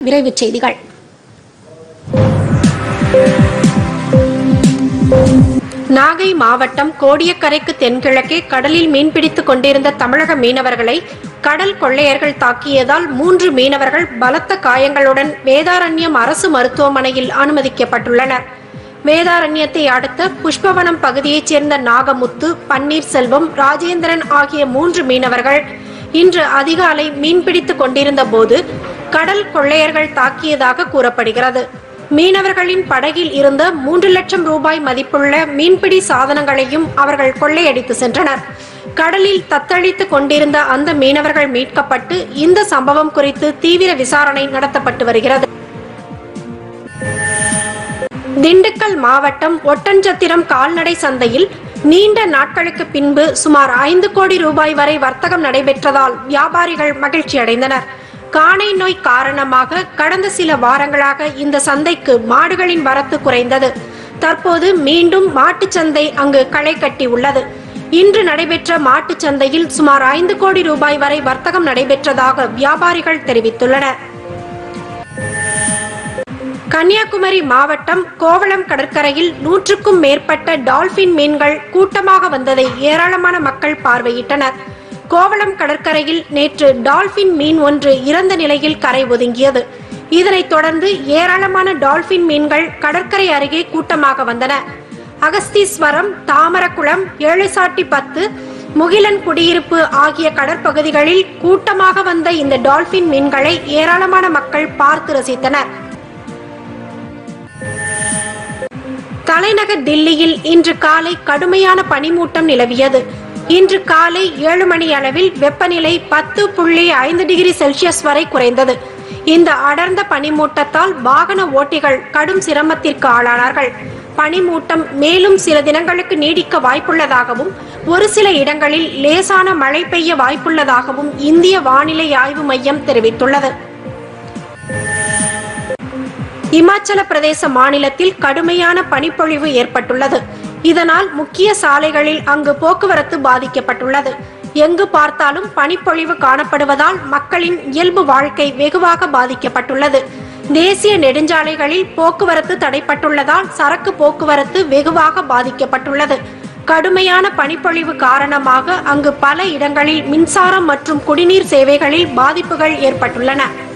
விரைவுச் செய்திகள் நாகை மாவட்டம் கோடியக்கரைக்கு தென்கிழக்கே கடலில் மீன்பிடித்துக் கொண்டிருந்த தமிழக மீனவர்களை கடல் கொள்ளையர்கள் தாக்கியதால் மூன்று மீனவர்கள் பலத்த காயங்களுடன் வேதாரண்யம் அரசு மருத்துவமனையில் அனுமதிக்கப்பட்டுள்ளனர் வேதாரண்யத்தை அடுத்த புஷ்பவனம் பகுதியைச் சேர்ந்த நாகமுத்து பன்னீர்செல்வம் ராஜேந்திரன் ஆகிய மூன்று மீனவர்கள் இன்று அதிகாலை மீன்பிடித்துக் கொண்டிருந்த போது கடல் கொள்ளையர்கள் தாக்கியதாக கூறப்படுகிறது மீனவர்களின் படகில் இருந்த மூன்று லட்சம் ரூபாய் மதிப்புள்ள மீன்பிடி சாதனங்களையும் அவர்கள் கொள்ளையடித்து சென்றனர் கடலில் தத்தளித்துக் கொண்டிருந்த அந்த மீனவர்கள் மீட்கப்பட்டு இந்த சம்பவம் குறித்து தீவிர விசாரணை நடத்தப்பட்டு வருகிறது திண்டுக்கல் மாவட்டம் ஒட்டன்சத்திரம் கால்நடை சந்தையில் நீண்ட நாட்களுக்கு பின்பு சுமார் ஐந்து கோடி ரூபாய் வரை வர்த்தகம் நடைபெற்றதால் வியாபாரிகள் மகிழ்ச்சி அடைந்தனர் காணை நோய் காரணமாக கடந்த சில வாரங்களாக இந்த சந்தைக்கு மாடுகளின் வரத்து குறைந்தது தற்போது மீண்டும் மாட்டுச் சந்தை அங்கு களை கட்டி உள்ளது இன்று நடைபெற்ற மாட்டுச் சந்தையில் சுமார் ஐந்து கோடி ரூபாய் வரை வர்த்தகம் நடைபெற்றதாக வியாபாரிகள் தெரிவித்துள்ளனர் கன்னியாகுமரி மாவட்டம் கோவளம் கடற்கரையில் நூற்றுக்கும் மேற்பட்ட டால்பின் மீன்கள் கூட்டமாக வந்ததை ஏராளமான மக்கள் பார்வையிட்டனர் கோவளம் கடற்கரையில் நேற்று டால்பின் மீன் ஒன்று இறந்த நிலையில் கரை ஒதுங்கியது இதனைத் தொடர்ந்து ஏராளமான டால்பின் மீன்கள் கடற்கரை அருகே கூட்டமாக வந்தன அகஸ்தீஸ்வரம் தாமரகுளம் ஏழுசாட்டி பத்து முகிலன் குடியிருப்பு ஆகிய கடற்பகுதிகளில் கூட்டமாக வந்த இந்த டால்பின் மீன்களை ஏராளமான மக்கள் பார்த்து ரசித்தனர் தலைநகர் தில்லியில் இன்று காலை கடுமையான பனிமூட்டம் நிலவியது இன்று காலை ஏழு மணி அளவில் வெப்பநிலை பத்து புள்ளி ஐந்து டிகிரி செல்சியஸ் வரை குறைந்தது இந்த அடர்ந்த பனிமூட்டத்தால் வாகன ஓட்டிகள் கடும் சிரமத்திற்கு ஆளானார்கள் பனிமூட்டம் மேலும் சில தினங்களுக்கு நீடிக்க வாய்ப்புள்ளதாகவும் ஒரு சில இடங்களில் லேசான மழை பெய்ய வாய்ப்புள்ளதாகவும் இந்திய வானிலை ஆய்வு மையம் தெரிவித்துள்ளது இமாச்சல பிரதேச மாநிலத்தில் கடுமையான பனிப்பொழிவு ஏற்பட்டுள்ளது இதனால் முக்கிய சாலைகளில் அங்கு போக்குவரத்து பாதிக்கப்பட்டுள்ளது எங்கு பார்த்தாலும் பனிப்பொழிவு காணப்படுவதால் மக்களின் இயல்பு வாழ்க்கை வெகுவாக பாதிக்கப்பட்டுள்ளது தேசிய நெடுஞ்சாலைகளில் போக்குவரத்து தடைப்பட்டுள்ளதால் சரக்கு போக்குவரத்து வெகுவாக பாதிக்கப்பட்டுள்ளது கடுமையான பனிப்பொழிவு காரணமாக அங்கு பல இடங்களில் மின்சாரம் மற்றும் குடிநீர் சேவைகளில் பாதிப்புகள் ஏற்பட்டுள்ளன